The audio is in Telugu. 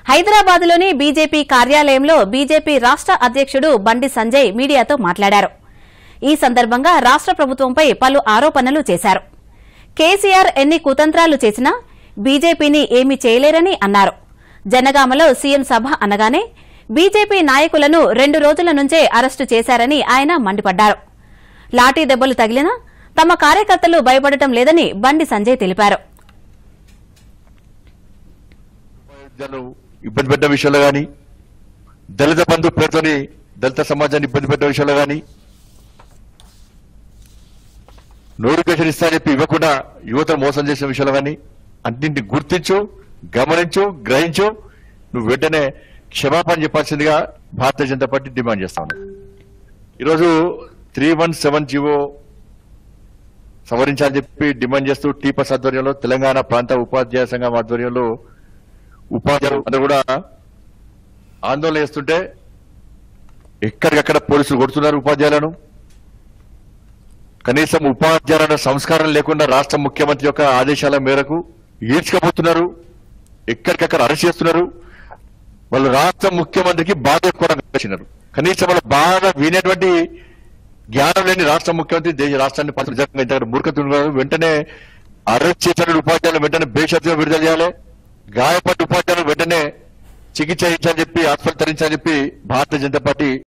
హైదరాబాద్లోని బీజేపీ కార్యాలయంలో బీజేపీ రాష్ట్ర అధ్యక్షుడు బండి సంజయ్ మీడియాతో మాట్లాడారు ఈ సందర్భంగా రాష్ట్ర ప్రభుత్వంపై పలు ఆరోపణలు చేశారు కేసీఆర్ ఎన్ని కుతంత్రాలు చేసినా బీజేపీని ఏమీ చేయలేరని అన్నారు జనగామలో సీఎం సభ అనగానే బీజేపీ నాయకులను రెండు రోజుల నుంచే అరెస్టు చేశారని ఆయన మండిపడ్డారు లాఠీ దెబ్బలు తగిలినా తమ కార్యకర్తలు భయపడటం లేదని బండి సంజయ్ తెలిపారు విద్యను ఇబ్బంది పెట్టిన విషయంలో గాని దళిత బంధు పేరుతోని దళిత సమాజాన్ని ఇబ్బంది పెట్టిన విషయంలో గాని నోటిఫికేషన్ ఇస్తా చెప్పి ఇవ్వకుండా యువతను మోసం చేసిన విషయంలో గాని అన్నింటిని గుర్తించు గమనించు గ్రహించు నువ్వు వెంటనే క్షమాపణ చెప్పాల్సిందిగా భారతీయ జనతా పార్టీ డిమాండ్ చేస్తా ఉంది ఈరోజు త్రీ వన్ సెవెన్ జీవో సవరించాలని చెప్పి డిమాండ్ చేస్తూ టీపస్ ఆధ్వర్యంలో తెలంగాణ ప్రాంత ఉపాధ్యాయ సంఘం ఆధ్వర్యంలో ఉపాధ్యాయులు అందరూ కూడా ఆందోళన చేస్తుంటే ఎక్కడికక్కడ పోలీసులు కొడుతున్నారు ఉపాధ్యాయులను కనీసం ఉపాధ్యాయుల సంస్కారం లేకుండా రాష్ట్ర ముఖ్యమంత్రి యొక్క ఆదేశాల మేరకు ఈడ్చుకపోతున్నారు ఎక్కడికక్కడ అరెస్ట్ చేస్తున్నారు వాళ్ళు రాష్ట్ర ముఖ్యమంత్రికి బాధ కూడా వచ్చినారు కనీసం వాళ్ళ బాధ వినేటువంటి జ్ఞానం లేని రాష్ట్ర ముఖ్యమంత్రి దేశ రాష్ట్రాన్ని పరిస్థితి మూర్ఖతున్నారు వెంటనే అరెస్ట్ చేసిన ఉపాధ్యాయులు వెంటనే బేషరతుగా విడుదల చేయాలి గాయపడ్డ ఉపాధ్యాయులు వెంటనే చికిత్స ఇచ్చాలని చెప్పి ఆసుపత్రి తరించాలని చెప్పి భారతీయ జనతా పార్టీ